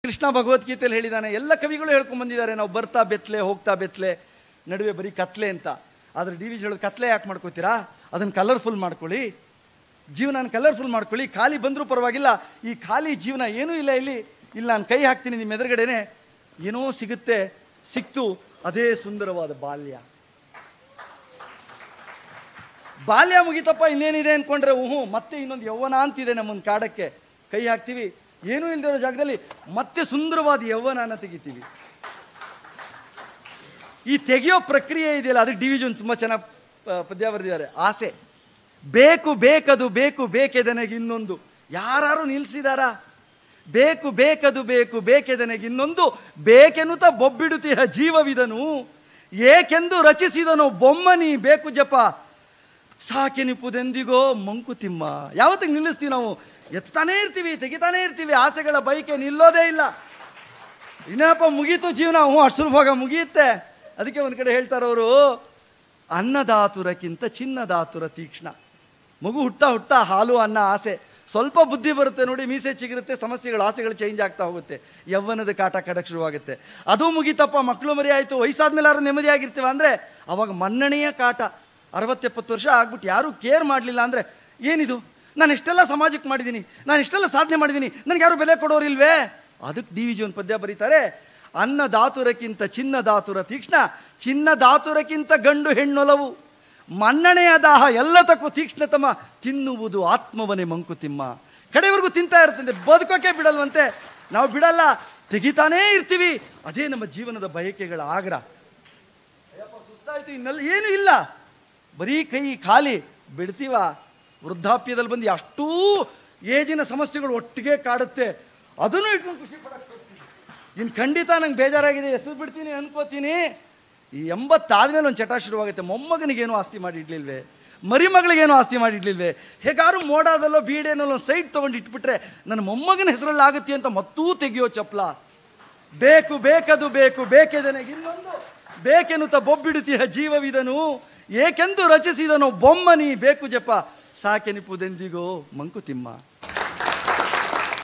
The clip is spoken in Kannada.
ಕೃಷ್ಣ ಭಗವದ್ಗೀತೆಯಲ್ಲಿ ಹೇಳಿದ್ದಾನೆ ಎಲ್ಲ ಕವಿಗಳು ಹೇಳ್ಕೊಂಡ್ ಬಂದಿದ್ದಾರೆ ನಾವು ಬರ್ತಾ ಬೆತ್ಲೆ ಹೋಗ್ತಾ ಬೆತ್ಲೆ ನಡುವೆ ಬರೀ ಕತ್ಲೆ ಅಂತ ಆದ್ರೆ ಡಿ ವಿ ಜಿ ಹೇಳೋದು ಕತ್ಲೆ ಯಾಕೆ ಮಾಡ್ಕೋತೀರಾ ಅದನ್ನ ಕಲರ್ಫುಲ್ ಮಾಡ್ಕೊಳ್ಳಿ ಜೀವನ ಕಲರ್ಫುಲ್ ಮಾಡ್ಕೊಳ್ಳಿ ಖಾಲಿ ಬಂದರೂ ಪರವಾಗಿಲ್ಲ ಈ ಖಾಲಿ ಜೀವನ ಏನೂ ಇಲ್ಲ ಇಲ್ಲಿ ಇಲ್ಲ ನಾನು ಕೈ ಹಾಕ್ತೀನಿ ನಿಮ್ಮ ಎದುರುಗಡೆನೆ ಏನೋ ಸಿಗುತ್ತೆ ಸಿಕ್ತು ಅದೇ ಸುಂದರವಾದ ಬಾಲ್ಯ ಬಾಲ್ಯ ಮುಗಿತಪ್ಪ ಇನ್ನೇನಿದೆ ಅನ್ಕೊಂಡ್ರೆ ಹ್ಞೂ ಮತ್ತೆ ಇನ್ನೊಂದು ಯೌವನ ಅಂತಿದೆ ನಮ್ಮನ್ನು ಕಾಡಕ್ಕೆ ಕೈ ಹಾಕ್ತೀವಿ ಏನೂ ಇಲ್ದಿರೋ ಜಾಗದಲ್ಲಿ ಮತ್ತೆ ಸುಂದರವಾದ ಯೌವನನ ತೆಗಿತೀವಿ ಈ ತೆಗೆಯೋ ಪ್ರಕ್ರಿಯೆ ಇದೆಯಲ್ಲ ಅದಕ್ಕೆ ಡಿವಿಜನ್ ತುಂಬ ಚೆನ್ನಾಗಿ ಪದ್ಯ ಬರೆದಿದ್ದಾರೆ ಆಸೆ ಬೇಕು ಬೇಕದು ಬೇಕು ಬೇಕೆದನೆಗೆ ಇನ್ನೊಂದು ಯಾರು ನಿಲ್ಸಿದಾರ ಬೇಕು ಬೇಕದು ಬೇಕು ಬೇಕೆದನೆಗೆ ಇನ್ನೊಂದು ಬೇಕೆನ್ನುತ್ತ ಬೊಬ್ಬಿಡುತ್ತೀಯ ಜೀವವಿದನು ಏಕೆಂದು ರಚಿಸಿದನು ಬೊಮ್ಮನಿ ಬೇಕು ಜಪ ಸಾಕೆನಿಪುದೆಂದಿಗೋ ಮಂಕುತಿಮ್ಮ ಯಾವತ್ತಿಗೆ ನಿಲ್ಲಿಸ್ತೀವಿ ನಾವು ಎತ್ತಾನೇ ಇರ್ತೀವಿ ತೆಗಿತಾನೇ ಇರ್ತೀವಿ ಆಸೆಗಳ ಬೈಕೆ ನಿಲ್ಲೋದೇ ಇಲ್ಲ ಇನ್ನಪ್ಪ ಮುಗೀತು ಜೀವನ ಹ್ಞೂ ಅಷ್ಟು ಸುಲಭವಾಗ ಮುಗಿಯುತ್ತೆ ಅದಕ್ಕೆ ಒಂದು ಕಡೆ ಹೇಳ್ತಾರವರು ಅನ್ನದಾತುರಕ್ಕಿಂತ ಚಿನ್ನದಾತುರ ತೀಕ್ಷ್ಣ ಮಗು ಹುಟ್ಟ ಹುಟ್ಟ ಹಾಲು ಅನ್ನ ಆಸೆ ಸ್ವಲ್ಪ ಬುದ್ಧಿ ಬರುತ್ತೆ ನೋಡಿ ಮೀಸೆ ಚಿಗುರುತ್ತೆ ಸಮಸ್ಯೆಗಳು ಆಸೆಗಳು ಚೇಂಜ್ ಆಗ್ತಾ ಹೋಗುತ್ತೆ ಯವ್ವನದ ಕಾಟ ಕಡಕ್ ಶುರುವಾಗುತ್ತೆ ಅದು ಮುಗೀತಪ್ಪ ಮಕ್ಕಳು ಮರಿ ಆಯಿತು ವಯಸ್ಸಾದ್ಮೇಲೆ ಯಾರು ನೆಮ್ಮದಿಯಾಗಿರ್ತೀವ ಅಂದರೆ ಅವಾಗ ಮನ್ನಣೆಯ ಕಾಟ ಅರವತ್ತೆಪ್ಪತ್ತು ವರ್ಷ ಆಗ್ಬಿಟ್ಟು ಯಾರೂ ಕೇರ್ ಮಾಡಲಿಲ್ಲ ಅಂದರೆ ಏನಿದು ನಾನು ಎಷ್ಟೆಲ್ಲ ಸಮಾಜಕ್ಕೆ ಮಾಡಿದ್ದೀನಿ ನಾನು ಎಷ್ಟೆಲ್ಲ ಸಾಧನೆ ಮಾಡಿದ್ದೀನಿ ನನಗೆ ಯಾರು ಬೆಲೆ ಕೊಡೋರಿಲ್ವೇ ಅದಕ್ಕೆ ಡಿ ವಿ ಜಿ ಒಂದು ಪದ್ಯ ಬರೀತಾರೆ ಅನ್ನ ದಾತುರಕ್ಕಿಂತ ಚಿನ್ನ ದಾತುರ ತೀಕ್ಷ್ಣ ಚಿನ್ನ ದಾತುರಕ್ಕಿಂತ ಗಂಡು ಹೆಣ್ಣೊಲವು ಮನ್ನಣೆಯ ದಾಹ ಎಲ್ಲ ತಕ್ಕೂ ತೀಕ್ಷ್ಣತಮ ತಿನ್ನುವುದು ಆತ್ಮವನೇ ಮಂಕುತಿಮ್ಮ ಕಡೆವರೆಗೂ ತಿಂತಾ ಇರ್ತಂತೆ ಬದುಕೋಕೆ ಬಿಡಲ್ವಂತೆ ನಾವು ಬಿಡಲ್ಲ ತೆಗಿತಾನೇ ಇರ್ತೀವಿ ಅದೇ ನಮ್ಮ ಜೀವನದ ಬಯಕೆಗಳ ಆಗ್ರ ಅಯ್ಯಪ್ಪ ಸುಸ್ತಾಯ್ತು ಇನ್ನೆಲ್ಲ ಏನು ಇಲ್ಲ ಬರೀ ಕೈ ಖಾಲಿ ಬಿಡ್ತೀವ ವೃದ್ಧಾಪ್ಯದಲ್ಲಿ ಬಂದು ಅಷ್ಟೂ ಏಜಿನ ಸಮಸ್ಯೆಗಳು ಒಟ್ಟಿಗೆ ಕಾಡುತ್ತೆ ಅದನ್ನು ಇಟ್ಕೊಂಡು ಖುಷಿ ಪಡಕ್ಕೆ ಹೋಗ್ತೀವಿ. ಇನ್ನು ಖಂಡಿತ ನಂಗೆ ಬೇಜಾರಾಗಿದೆ ಹೆಸರು ಬಿಡ್ತೀನಿ ಅನ್ಕೋತೀನಿ ಈ ಎಂಬತ್ತಾದ್ಮೇಲೆ ಒಂದು ಚಟ ಶುರುವಾಗುತ್ತೆ ಮೊಮ್ಮಗನಿಗೇನು ಆಸ್ತಿ ಮಾಡಿ ಇಡ್ಲಿಲ್ವೇ ಮರಿಮಗಳಿಗೇನು ಆಸ್ತಿ ಮಾಡಿ ಇಡ್ಲಿಲ್ವೇ ಹೇಗಾರು ಮೋಡಾದಲ್ಲೋ ಬೀಡೇನಲ್ಲೋ ಒಂದು ಸೈಟ್ ತೊಗೊಂಡು ಇಟ್ಬಿಟ್ರೆ ನನ್ನ ಮೊಮ್ಮಗನ ಹೆಸರಲ್ಲಿ ಆಗುತ್ತೆ ಅಂತ ಮತ್ತೂ ತೆಗಿಯೋ ಚಪ್ಲ ಬೇಕು ಬೇಕದು ಬೇಕು ಬೇಕೆದನೆಗೆ ಇನ್ನೊಂದು ಬೇಕೆನ್ನುತ್ತ ಬೊಬ್ಬಿಡುತ್ತೀಯ ಜೀವವಿದನು ಏಕೆಂದು ರಚಿಸಿದನು ಬೊಮ್ಮನಿ ಬೇಕು ಜಪ ಸಾಕೆನಿಪುದೆಂದಿಗೋ ಮಂಕುತಿಮ್ಮ